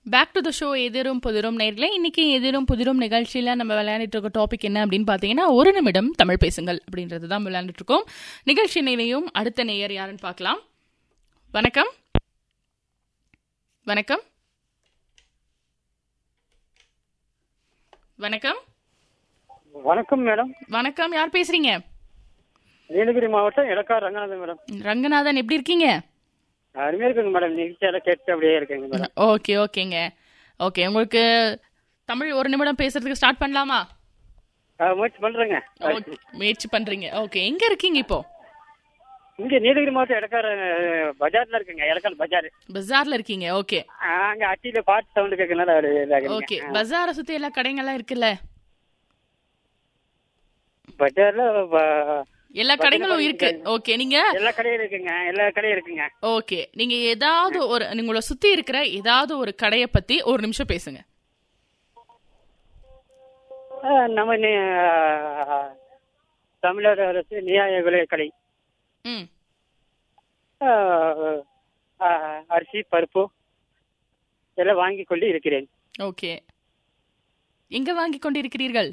Back to the show எதிரும் புதிரும் நேர்களே இன்னைக்கு எதிரும் புதிரும் நிகழ்ச்சியில நம்ம விளையாண்டுட்டு இருக்க டாபிக் என்ன அப்படின்னு பாத்தீங்கன்னா ஒரு நிமிடம் தமிழ் பேசுங்கள் அப்படின்றது தான் விளையாண்டுட்டு இருக்கோம் நிகழ்ச்சி நிலையும் அடுத்த நேயர் யாருன்னு பார்க்கலாம் வணக்கம் வணக்கம் வணக்கம் வணக்கம் மேடம் வணக்கம் யார் பேசுறீங்க நீலகிரி மாவட்டம் எடக்கார் ரங்கநாதன் மேடம் ரங்கநாதன் எப்படி இருக்கீங்க அருமையா இருக்குங்க மேடம் நிகழ்ச்சியெல்லாம் கேட்டு அப்படியே இருக்குங்க மேடம் ஓகே ஓகேங்க ஓகே உங்களுக்கு தமிழ் ஒரு நிமிடம் பேசுறதுக்கு ஸ்டார்ட் பண்ணலாமா ஆ, முயற்சி பண்றேங்க ஓகே, முயற்சி பண்றீங்க ஓகே எங்க இருக்கீங்க இப்போ இங்க நீலகிரி மாவட்டம் எடக்கார் அஹ், பஜார்ல இருக்குங்க எடக்கார் பஜார் பஜார்ல இருக்கீங்க ஓகே ஆ, அங்க அட்டியில பாட்டு சவுண்ட் கேட்கறதுனால அது இதாகுதுங்க. ஓகே பஜாரை சுத்தி எல்லா கடைங்கெல்லாம் இருக்குல்ல பஜார்ல ப- எல்லா கடைகளும் இருக்கு ஓகே நீங்க எல்லா கடையும் இருக்குங்க எல்லா கடையும் இருக்குங்க ஓகே நீங்க ஏதாவது ஒரு உங்களை சுத்தி இருக்கிற ஏதாவது ஒரு கடையை பத்தி ஒரு நிமிஷம் பேசுங்க ஆ, நம்ம நி- ஆ, தமிழக அரசு நியாய விலை கடை ம் ஆ, ஆ, அரிசி பருப்பு எல்லாம் வாங்கி கொண்டு இருக்கிறேன் ஓகே எங்க வாங்கி கொண்டிருக்கிறீர்கள்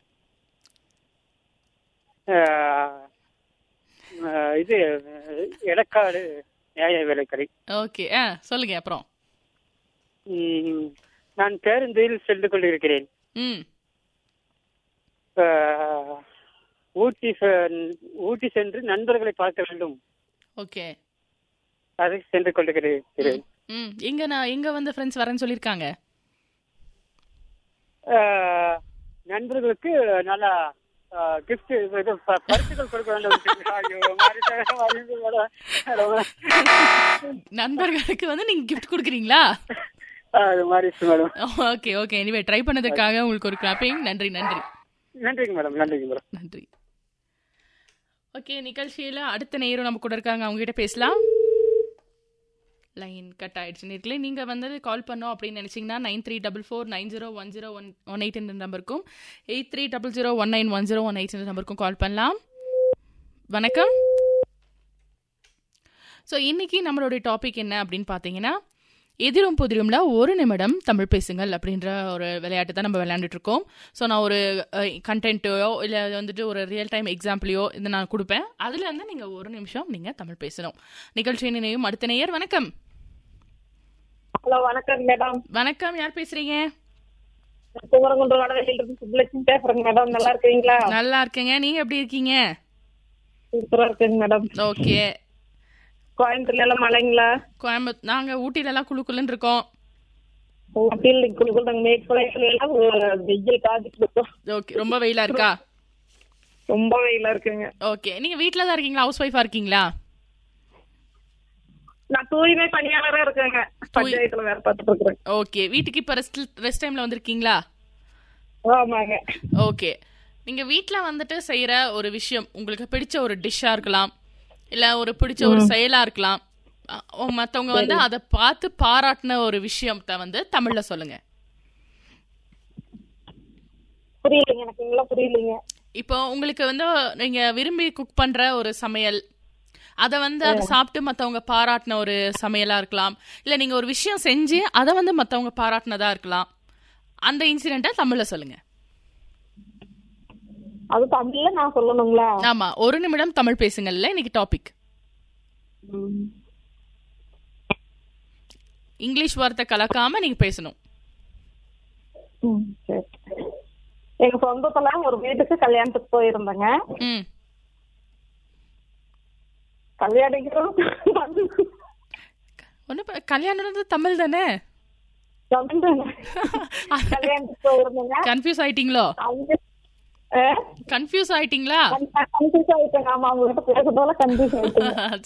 ஆஹ் ஆஹ் இது எடக்காடு நியாய விலைக்கடை ஓகே ஆ சொல்லுங்க அப்புறம் ம், நான் பேருந்தில் சென்று கொண்டிருக்கிறேன் ம் ஆஹ் ஊட்டி செ- ஊட்டி சென்று நண்பர்களை பார்க்க வேண்டும் ஓகே அதை சென்று கொண்டிருக்கிறேன் ம் எங்க நான் எங்க வந்து ஃப்ரெண்ட்ஸ் வரேன்னு சொல்லிருக்காங்க ஆஹ் நண்பர்களுக்கு நல்லா கிஃப்ட் இது ப- பரிசுகள் கொடுக்க வேண்டும் ஐயோ, மறந்துட்டேன், மறந்துட்டேன் மேடம். நண்பர்களுக்கு வந்து நீங்க கிஃப்ட் கொடுக்குறீங்களா அது மாதிரி madam okay okay anyway try பண்ணதுக்காக உங்களுக்கு ஒரு கிளாப்பிங் நன்றி நன்றி நன்றிங்க மேடம் நன்றிங்க மேடம் நன்றி ஓகே நிகழ்ச்சியில அடுத்த நேரம் நம்ம கூட இருக்காங்க அவங்க கிட்ட பேசலாம் லைன் கட் ஆயிடுச்சு நேர்களே நீங்க வந்து கால் பண்ணோம் அப்படின்னு நினைச்சீங்கன்னா nine three double four nine zero one zero one one eight என்ற நம்பருக்கும் eight three double zero one nine one zero one eight என்ற நம்பருக்கும் கால் பண்ணலாம் வணக்கம் ஸோ இன்னைக்கு நம்மளுடைய டாபிக் என்ன அப்படின்னு பார்த்தீங்கன்னா எதிரும் புதிரும்ல ஒரு நிமிடம் தமிழ் பேசுங்கள் அப்படின்ற ஒரு விளையாட்டு தான் நம்ம விளையாண்டுட்டு இருக்கோம் ஸோ நான் ஒரு கண்டென்ட்டோ இல்லை வந்துட்டு ஒரு ரியல் டைம் எக்ஸாம்பிளையோ இதை நான் கொடுப்பேன் அதில் வந்து நீங்கள் ஒரு நிமிஷம் நீங்கள் தமிழ் பேசணும் நிகழ்ச்சி நினைவும் அடுத்த நேயர் வணக்கம் ஹலோ வணக்கம் மேடம் வணக்கம் யார் பேசுறீங்க குமரகுன்றம் வடவேலியில இருந்து சுப்புலட்சுமி பேசுறேங்க மேடம் நல்லா இருக்கீங்களா நல்லா இருக்கேங்க நீங்க எப்படி இருக்கீங்க சூப்பரா இருக்குங்க மேடம் ஓகே கோயம்புத்தூர்ல எல்லாம் மழைங்களா கோயம்புத்தூர் நாங்கள் ஊட்டிலலாம் குழு குழுன்னு இருக்கோம் ஊட்டியில் குழுக்குள் நாங்க மேற்குலையில எல்லாம் ஒரு வெயில் காஞ்சிட்டு இருக்கோம் ஓகே ரொம்ப வெயிலா இருக்கா ரொம்ப வெயிலா இருக்குங்க ஓகே நீங்க வீட்டில் தான் இருக்கீங்களா ஹவுஸ் ஒய்ஃபா இருக்கீங்களா நான் தூய்மை பணியாளரா இருக்கேங்க பஞ்சாயத்துல வேலை பார்த்துட்டு இருக்கிறேன் ஓகே வீட்டுக்கு இப்போ ரெஸ்ட் ரெஸ்ட் டைம்ல வந்திருக்கீங்களா ஆமாங்க ஓகே நீங்க வீட்ல வந்துட்டு செய்யற ஒரு விஷயம் உங்களுக்கு பிடிச்ச ஒரு டிஷ்ஷா இருக்கலாம் இல்ல ஒரு பிடிச்ச ஒரு செயலா இருக்கலாம் அ- மத்தவங்க வந்து அதை பார்த்து பாராட்டின ஒரு விஷயத்தை வந்து தமிழ்ல சொல்லுங்க புரியலைங்க எனக்கு இன்னும் புரியலைங்க இப்போ உங்களுக்கு வந்து நீங்க விரும்பி குக் பண்ற ஒரு சமையல் அதை வந்து அதை சாப்பிட்டு மத்தவங்க பாராட்டின ஒரு சமையலா இருக்கலாம் இல்ல நீங்க ஒரு விஷயம் செஞ்சு அதை வந்து மத்தவங்க பாராட்டினதா இருக்கலாம் அந்த இன்சிடென்ட்டை தமிழ்ல சொல்லுங்க அது தமிழ்ல நான் சொல்லணுங்களா ஆமா ஒரு நிமிடம் தமிழ் பேசுங்கல்ல இன்னைக்கு டாபிக் ம். இங்கிலீஷ் வார்த்தை கலக்காம நீங்க பேசணும் ம், சரி எங்க சொந்தத்துல ஒரு வீட்டுக்கு கல்யாணத்துக்கு போயிருந்தேங்க ம் கல்யாணிக்கிறோம் ஒண்ணு கல்யாணம் தமிழ் தானே கல்யாணத்துக்கு போயிருந்தேங்க கன்ஃபியூஸ் ஆயிட்டீங்களோ அவங்க கன்ஃபியூஸ் ஆயிட்டீங்களா கன்ஃபியூஸ் ஆயிட்டேங்க ஆமா அவங்க கிட்ட பேசுறதால கன்ஃபியூஸ் ஆயிட்டேங்க